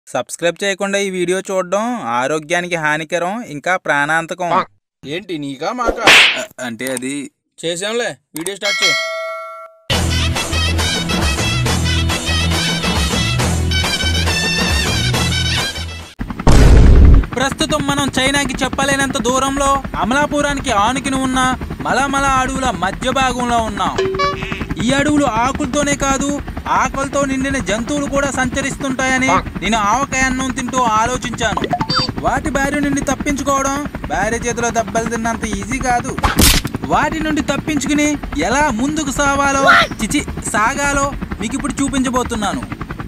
Subscribe చేయకుండా ఈ video చూడడం ఆరోగ్యానికి హానికరం ఇంకా ప్రాణాంతకం ఏంటి నీకా మాకా అ- అంటే అది చేసాంలే వీడియో స్టార్ట్ చేయి ప్రస్తుతం మనం చైనాకి చెప్పలేనంత దూరంలో అమలాపురానికి ఆనుకుని ఉన్న మలమల అడవుల మధ్య భాగంలో ఉన్నాం ఈ అడవులు ఆకులతోనే కాదు ఆకులతో నిండిన జంతువులు కూడా సంచరిస్తుంటాయని నేను ఆవకాయ అన్నం తింటూ ఆలోచించాను వాటి బారి నుండి తప్పించుకోవడం భార్య చేతిలో దెబ్బలు తిన్నంత ఈజీ కాదు వాటి నుండి తప్పించుకుని ఎలా ముందుకు సావాలో చిచి సాగాలో మీకు ఇప్పుడు చూపించబోతున్నాను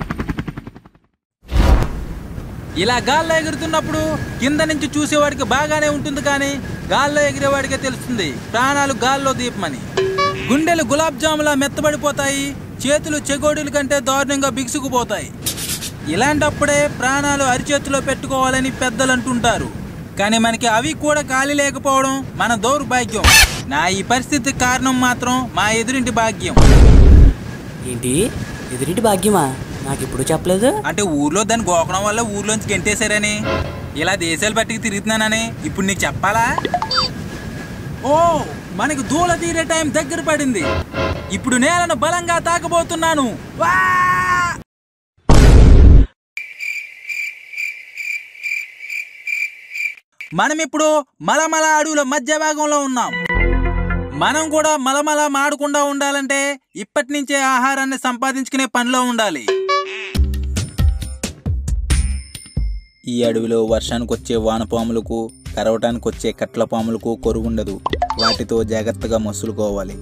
ఇలా గాల్లో ఎగురుతున్నప్పుడు కింద నుంచి చూసేవాడికి బాగానే ఉంటుంది కానీ గాల్లో ఎగిరేవాడికే తెలుస్తుంది ప్రాణాలు గాల్లో దీపమని గుండెలు గులాబ్ జాములా మెత్తబడిపోతాయి చేతులు చెగోడీల కంటే దారుణంగా బిగుసుకుపోతాయి ఇలాంటప్పుడే ప్రాణాలు అరిచేతిలో పెట్టుకోవాలని పెద్దలు అంటుంటారు కానీ మనకి అవి కూడా ఖాళీ లేకపోవడం మన దౌర్భాగ్యం నా ఈ పరిస్థితికి కారణం మాత్రం మా ఎదురింటి భాగ్యం ఏంటి ఎదురింటి భాగ్యమా నాకు ఇప్పుడు చెప్పలేదు అంటే ఊర్లో దాన్ని గోకడం వల్ల ఊర్లోంచి గెంటేశారని ఇలా దేశాలు పట్టుకు తిరుగుతున్నానని ఇప్పుడు నీకు చెప్పాలా ఓ మనకు దూల తీరే టైం దగ్గర పడింది ఇప్పుడు నేలను బలంగా తాకబోతున్నాను వా! మనం ఇప్పుడు మలమల అడవుల మధ్య భాగంలో ఉన్నాం మనం కూడా మలమల మాడకుండా ఉండాలంటే ఇప్పటి నుంచే ఆహారాన్ని సంపాదించుకునే పనిలో ఉండాలి ఈ అడవిలో వర్షానికి వచ్చే వానపాములకు కరవటానికి వచ్చే కట్ల పాములకు కొరుగుండదు వాటితో జాగ్రత్తగా మసులుకోవాలి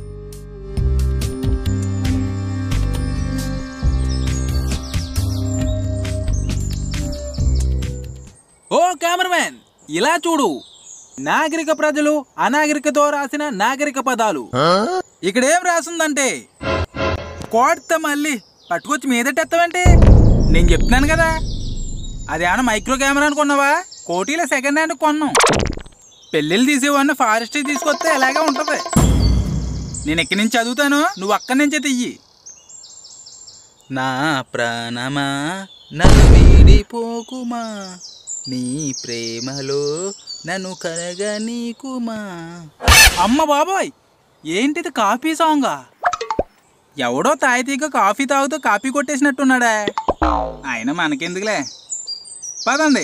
ఓ కెమెరామెన్ ఇలా చూడు నాగరిక ప్రజలు అనాగరికతో రాసిన నాగరిక పదాలు ఇక్కడ ఏం రాసిందంటే కోడితే మళ్ళీ పట్టుకొచ్చి మీదటెత్తావంటే నేను చెప్తున్నాను కదా అదేమన్నా మైక్రో కెమెరా అనుకున్నావా కోటీలో సెకండ్ హ్యాండ్ కొన్నాం పెళ్ళిళ్ళు తీసేవాడిని ఫారెస్ట్ తీసుకొస్తే ఇలాగే ఉంటుంది నేను ఎక్కడి నుంచి చదువుతాను నువ్వు అక్కడి నుంచే తెయ్యి నా ప్రాణమా నన్ను వీడిపోకుమా నీ ప్రేమలో నన్ను కరగా నీకుమా అమ్మ బాబోయ్ ఏంటిది కాఫీ సాంగా ఎవడో తాయితీగా కాఫీ తాగుతూ కాఫీ కొట్టేసినట్టున్నాడా ఆయన మనకెందుకులే పదండి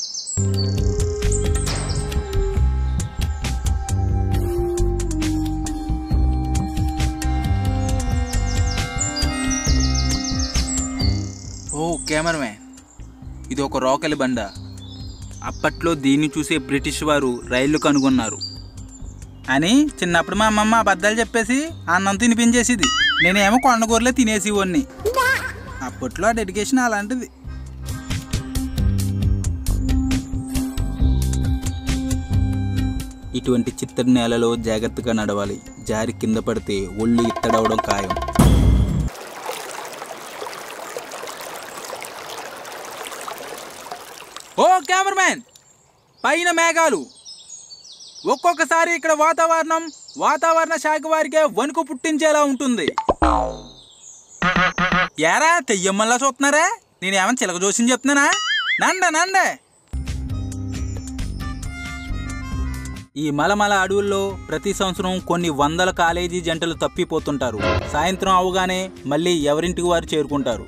ఓ కెమెరామ్యాన్ ఇది ఒక రోకలి బండ అప్పట్లో దీన్ని చూసే బ్రిటిష్ వారు రైళ్లు కనుగొన్నారు అని చిన్నప్పుడు మా అమ్మమ్మ అబద్ధాలు చెప్పేసి అన్నం తినిపించేసేది నేనేమో కొండగూరలే తినేసేవాడిని అప్పట్లో ఆ డెడికేషన్ అలాంటిది ఇటువంటి చిత్తడి నేలలో జాగ్రత్తగా నడవాలి జారి కింద పడితే ఒళ్ళు ఇత్తడవడం ఖాయం ఓ కెమెరామ్యాన్ పైన మేఘాలు ఒక్కొక్కసారి ఇక్కడ వాతావరణం వాతావరణ శాఖ వారికే వణుకు పుట్టించేలా ఉంటుంది ఏరా తెయ్యమ్మల్లా చూస్తున్నారా నేనేమన్నా చిలక జోసిని చెప్తున్నానా నండ నండే ఈ మలమల అడవుల్లో ప్రతి సంవత్సరం కొన్ని వందల కాలేజీ జంటలు తప్పిపోతుంటారు సాయంత్రం అవగానే మళ్ళీ ఎవరింటికి వారు చేరుకుంటారు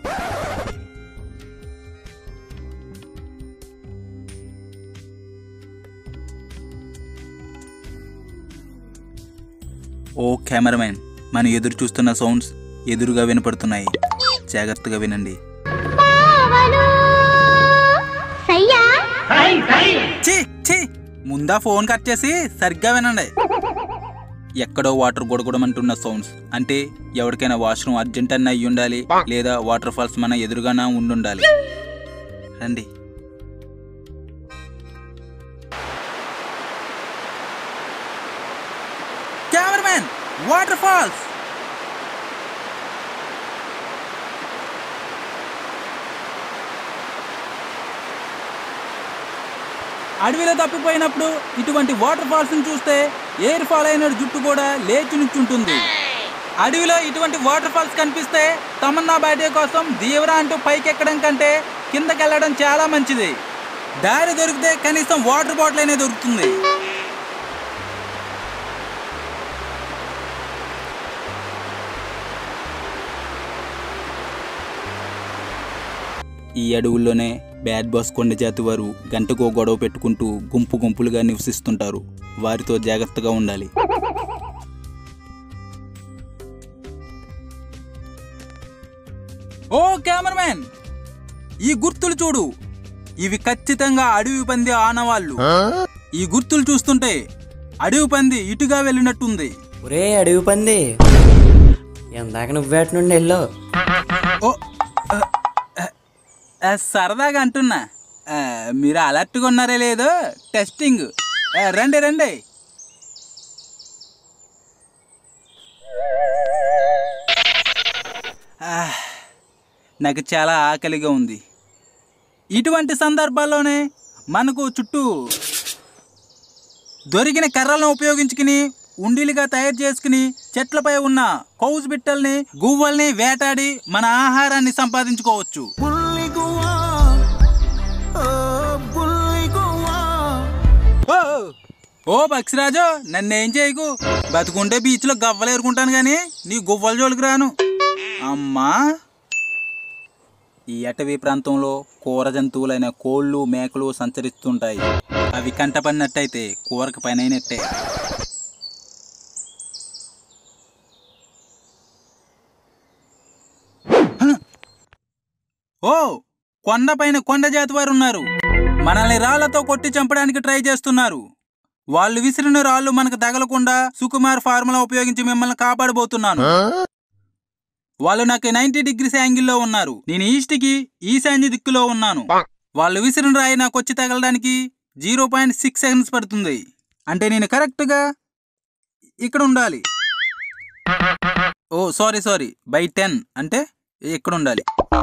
ఓ కెమెరామెన్ మనం ఎదురు చూస్తున్న సౌండ్స్ ఎదురుగా వినపడుతున్నాయి జాగ్రత్తగా వినండి పావలు సయ్యా ఛీ ఛీ ముందా ఫోన్ కట్ చేసి సరిగ్గా వినండి ఎక్కడో వాటర్ గొడగొడమంటున్న సౌండ్స్ అంటే ఎవరికైనా వాష్రూమ్ అర్జెంట్ అన్న అయ్యి ఉండాలి లేదా వాటర్ ఫాల్స్ మన ఎదురుగానే ఉండుండాలి రండి కెమెరామెన్ వాటర్ ఫాల్స్ అడవిలో తప్పిపోయినప్పుడు ఇటువంటి వాటర్ ఫాల్స్ చూస్తే ఎయిర్ ఫాల్ అయిన జుట్టు కూడా లేచి నుంచుంటుంది అడవిలో ఇటువంటి వాటర్ ఫాల్స్ కనిపిస్తే తమన్నా బయటే కోసం దీవరా అంటూ పైకెక్కడం కంటే కిందకి వెళ్ళడం చాలా మంచిది దారి దొరికితే కనీసం వాటర్ బాటిల్ అనేది దొరుకుతుంది ఈ అడవుల్లోనే బ్యాడ్ బాస్ కొండ జాతి వారు గంటకో గొడవ పెట్టుకుంటూ గుంపు గుంపులుగా నివసిస్తుంటారు వారితో జాగ్రత్తగా ఉండాలి ఓ కెమెరామెన్ ఈ గుర్తులు చూడు ఇవి ఖచ్చితంగా అడవి పంది ఆనవాళ్ళు ఈ గుర్తులు చూస్తుంటే అడవి పంది ఇటుగా వెళ్ళినట్టుంది ఒరే అడవి పంది ఎందాక నువ్వేట నుండి వెళ్ళో ఓ ఆ, ఆ, ఆ, సరదాగా అంటున్నా ఆ, మీరు అలర్ట్గా ఉన్నారే లేదో టెస్టింగ్ ఆ, రండి రండి ఆ, నాకు చాలా ఆకలిగా ఉంది ఇటువంటి సందర్భాల్లోనే మనకు చుట్టూ దొరికిన కర్రలను ఉపయోగించుకుని ఉండీలుగా తయారు చేసుకుని చెట్లపై ఉన్న కౌజు బిట్టల్ని గువ్వల్ని వేటాడి మన ఆహారాన్ని సంపాదించుకోవచ్చు ఓ! ఓ పక్షిరాజు నన్నేం చేయకు బతుకుంటే బీచ్లో గవ్వలు ఏరుకుంటాను కానీ నీ గువ్వల జోలికి రాను అమ్మా ఈ అటవీ ప్రాంతంలో కూర జంతువులైన కోళ్ళు మేకలు సంచరిస్తుంటాయి అవి కంటపడినట్టయితే కూరకు పనైనట్టే హ! ఓ కొండపైన కొండ జాతి వారు ఉన్నారు మనల్ని రాళ్లతో కొట్టి చంపడానికి ట్రై చేస్తున్నారు వాళ్ళు విసిరిన రాళ్ళు మనకు తగలకుండా సుకుమార్ ఫార్ములా ఉపయోగించి మిమ్మల్ని కాపాడబోతున్నాను వాళ్ళు నాకు నైన్టీ డిగ్రీస్ యాంగిల్లో ఉన్నారు నేను ఈస్ట్కి ఈశాన్య దిక్కులో ఉన్నాను వాళ్ళు విసిరిన రాయి నాకు వచ్చి తగలడానికి జీరో పాయింట్ సిక్స్ సెకండ్స్ పడుతుంది అంటే నేను కరెక్ట్గా ఇక్కడ ఉండాలి ఓ సారీ సారీ బై టెన్ అంటే ఇక్కడ ఉండాలి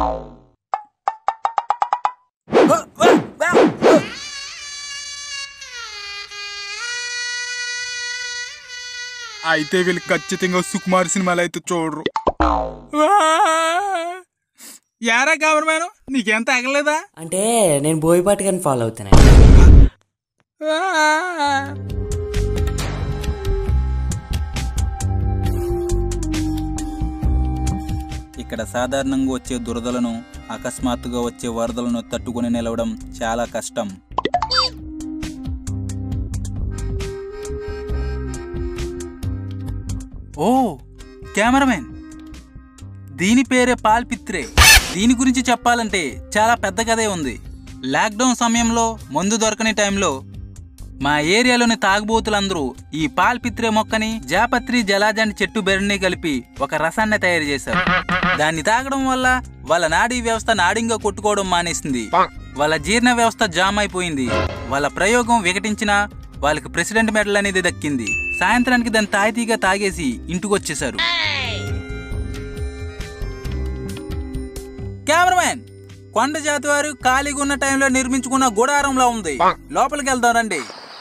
ఓ, ఓ, ఓ, ఓ. అయితే వీళ్ళు ఖచ్చితంగా సుకుమార్ సినిమాలు అయితే చూడరు యారా కామరమేను నీకేం తగలేదా అంటే నేను బోయపాటి గారిని ఫాలో అవుతాను ఇక్కడ సాధారణంగా వచ్చే దురదలను అకస్మాత్తుగా వచ్చే వరదలను తట్టుకుని నిలవడం చాలా కష్టం ఓ కెమెరామెన్ దీని పేరే పాల్పిత్రే దీని గురించి చెప్పాలంటే చాలా పెద్ద కథే ఉంది లాక్డౌన్ సమయంలో మందు దొరకని టైంలో మా ఏరియాలోని తాగుబోతులందరూ ఈ పాల్పిత్రే మొక్కని జాపత్రి జలాజాని చెట్టు బెరని కలిపి ఒక రసాన్ని తయారు చేశారు దాన్ని తాగడం వల్ల వాళ్ళ నాడీ వ్యవస్థ నాడింగా కొట్టుకోవడం మానేసింది వాళ్ళ జీర్ణ వ్యవస్థ జామ్ అయిపోయింది వాళ్ళ ప్రయోగం వికటించినా వాళ్ళకి ప్రెసిడెంట్ మెడల్ అనేది దక్కింది సాయంత్రానికి దాన్ని తాయితీగా తాగేసి ఇంటికి వచ్చేసారు కెమెరామెన్ కొండ జాతి వారు ఖాళీగా ఉన్న టైంలో నిర్మించుకున్న గుడారంలో ఉంది లోపలికి వెళ్దాం రండి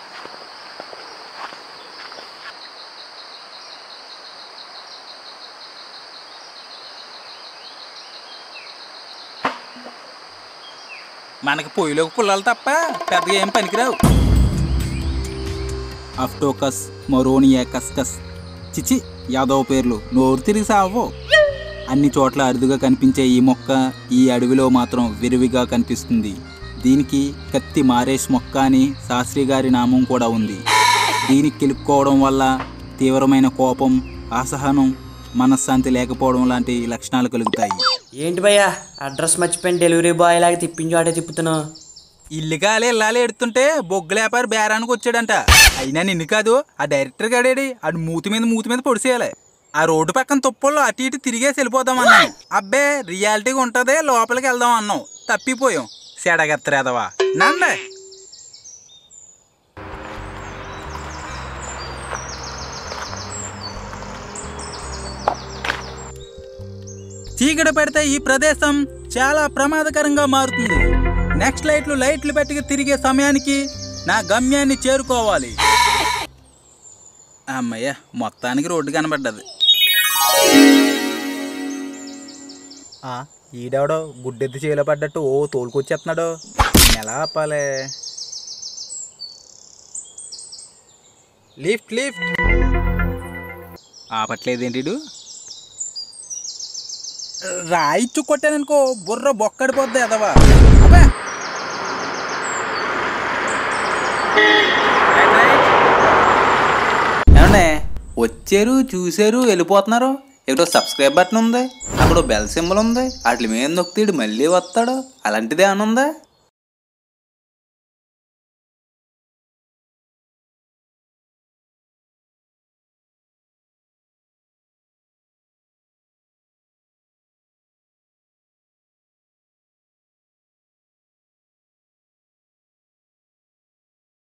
మనకి పొయ్యిలోకి పుల్లలు తప్ప పెద్దగా ఏం పనికిరావు అఫ్టోకస్ మొరోనియా కస్కస్ చిచి యాదవ పేర్లు నోరు తిరిగి సావో అన్ని చోట్ల అరుదుగా కనిపించే ఈ మొక్క ఈ అడవిలో మాత్రం విరివిగా కనిపిస్తుంది దీనికి కత్తి మారేష్ మొక్క అని శాస్త్రి గారి నామం కూడా ఉంది దీనికి కెలుక్కోవడం వల్ల తీవ్రమైన కోపం అసహనం మనశ్శాంతి లేకపోవడం లాంటి లక్షణాలు కలుగుతాయి ఏంటి భయ్యా అడ్రస్ మర్చిపోయిన డెలివరీ బాయ్ లాగా తిప్పించు ఆడే తిప్పుతున్నావు ఇల్లుగాలే ఇల్లాలే ఎడుతుంటే బొగ్గులేపారు బేరానికి వచ్చాడంట అయినా నిన్ను కాదు ఆ డైరెక్టర్ గాడేడి ఆడు మూతి మీద మూతి మీద పొడిసేయాలి ఆ రోడ్డు పక్కన తుప్పల్లో అటు ఇటు తిరిగేసి వెళ్ళిపోదాం అన్నాం అబ్బే రియాలిటీగా ఉంటదే లోపలికి వెళ్దాం అన్నాం తప్పిపోయాం సెడగత్తరేదవా నండే చీకటి పెడితే ఈ ప్రదేశం చాలా ప్రమాదకరంగా మారుతుంది నెక్స్ట్ లైట్లు లైట్లు పెట్టి తిరిగే సమయానికి నా గమ్యాన్ని చేరుకోవాలి అమ్మయ్య మొత్తానికి రోడ్డు కనబడ్డది ఈడెవడో గుడ్డెద్దు చేలో పడ్డట్టు ఓ తోలుకొచ్చేస్తున్నాడు ఎలా ఆపాలే లిఫ్ట్ లిఫ్ట్ ఆపట్లేదేంటిడు రాయిచ్చు కొట్టాననుకో బుర్ర బొక్కడిపోద్ది ఎదవా అబ్బా! ఏమండే వచ్చారు చూసారు వెళ్ళిపోతున్నారు ఇక్కడ సబ్స్క్రైబ్ బటన్ ఉంది అక్కడ బెల్ సింబల్ ఉంది వాటి మీద నొక్కితే ఈడు మళ్ళీ వస్తాడు అలాంటిదే ఏమన్నా ఉందా